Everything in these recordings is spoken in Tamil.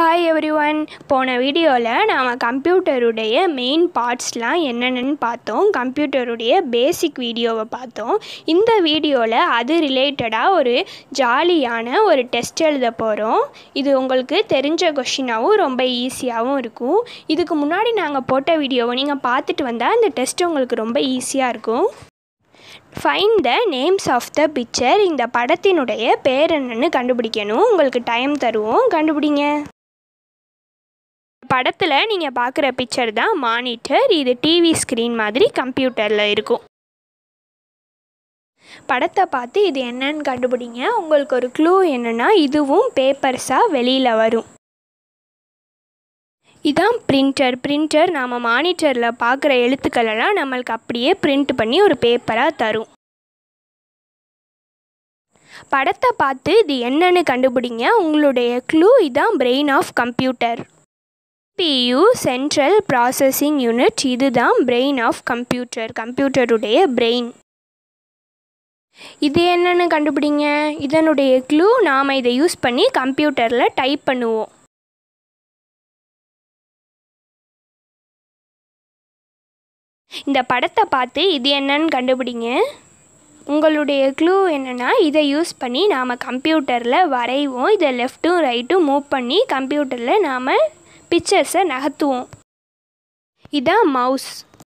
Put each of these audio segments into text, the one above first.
ஹாய் எவ்ரி ஒன் போன வீடியோவில் நாம் கம்ப்யூட்டருடைய மெயின் பார்ட்ஸ்லாம் என்னென்னு பார்த்தோம் கம்ப்யூட்டருடைய பேசிக் வீடியோவை பார்த்தோம் இந்த வீடியோவில் அது ரிலேட்டடாக ஒரு ஜாலியான ஒரு டெஸ்ட் எழுத போகிறோம் இது உங்களுக்கு தெரிஞ்ச கொஷினாகவும் ரொம்ப ஈஸியாகவும் இருக்கும் இதுக்கு முன்னாடி நாங்கள் போட்ட வீடியோவை நீங்கள் பார்த்துட்டு வந்தால் இந்த டெஸ்ட் உங்களுக்கு ரொம்ப ஈஸியாக இருக்கும் find the names of the picture இந்த படத்தினுடைய பேர் என்னன்னு கண்டுபிடிக்கணும் உங்களுக்கு டைம் தருவோம் கண்டுபிடிங்க படத்தில் நீங்கள் பார்க்குற பிக்சர் தான் மானிட்டர் இது டிவி ஸ்க்ரீன் மாதிரி கம்ப்யூட்டரில் இருக்கும் படத்தை பார்த்து இது என்னன்னு கண்டுபிடிங்க உங்களுக்கு ஒரு க்ளூ என்னென்னா இதுவும் பேப்பர்ஸாக வெளியில் வரும் இதான் பிரிண்டர் பிரிண்டர் நாம் மானிட்டரில் பார்க்குற எழுத்துக்களெல்லாம் நம்மளுக்கு அப்படியே பிரிண்ட் பண்ணி ஒரு பேப்பராக தரும் படத்தை பார்த்து இது என்னன்னு கண்டுபிடிங்க உங்களுடைய க்ளூ இதான் brain of computer CPU central processing unit இதுதான் பிரெயின் ஆஃப் கம்ப்யூட்டர் கம்ப்யூட்டருடைய பிரெயின் இது என்னன்னு கண்டுபிடிங்க இதனுடைய க்ளூ நாம் இதை யூஸ் பண்ணி கம்ப்யூட்டரில் டைப் பண்ணுவோம் இந்த படத்தை பார்த்து இது என்னன்னு கண்டுபிடிங்க உங்களுடைய க்ளூ என்னென்னா இதை யூஸ் பண்ணி நாம் கம்ப்யூட்டரில் வரைவோம் இதை லெஃப்ட்டும் ரைட்டும் மூவ் பண்ணி கம்ப்யூட்டரில் நாம் பிக்சர்ஸை நகர்த்துவோம் இதான் மவுஸ்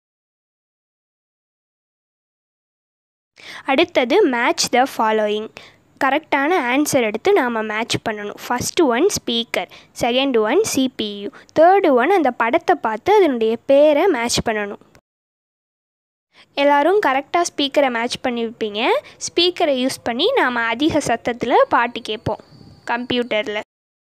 அடுத்தது மேட்ச் த ஃபாலோயிங் கரெக்டான ஆன்சர் எடுத்து நாம் மேட்ச் பண்ணணும் first one speaker second one CPU third one அந்த படத்தை பார்த்து அதனுடைய பேரை மேட்ச் பண்ணணும் எல்லோரும் கரெக்டாக ஸ்பீக்கரை மேட்ச் பண்ணியிருப்பீங்க ஸ்பீக்கரை யூஸ் பண்ணி நாம் அதிக சத்தத்தில் பாட்டு கேட்போம் கம்ப்யூட்டரில்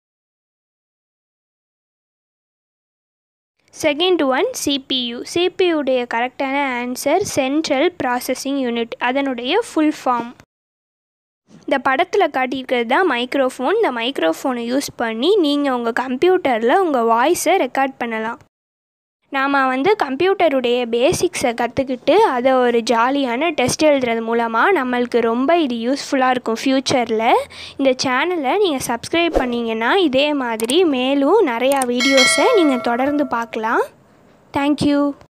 செகண்ட் ஒன் சிபியு சிபியுடைய கரெக்டான ஆன்சர் சென்ட்ரல் ப்ராசஸிங் யூனிட் அதனுடைய ஃபுல் ஃபார்ம் இந்த படத்தில் காட்டியிருக்கிறது தான் மைக்ரோஃபோன் இந்த மைக்ரோஃபோனை யூஸ் பண்ணி நீங்கள் உங்கள் கம்ப்யூட்டரில் உங்கள் வாய்ஸை ரெக்கார்ட் பண்ணலாம் நாம் வந்து கம்ப்யூட்டருடைய பேசிக்ஸை கற்றுக்கிட்டு அதை ஒரு ஜாலியான டெஸ்ட் எழுதுறது மூலமாக நம்மளுக்கு ரொம்ப இது யூஸ்ஃபுல்லாக இருக்கும் ஃப்யூச்சரில் இந்த சேனலை நீங்கள் சப்ஸ்கிரைப் பண்ணிங்கன்னா இதே மாதிரி மேலும் நிறையா வீடியோஸை நீங்கள் தொடர்ந்து பார்க்கலாம் தேங்க்யூ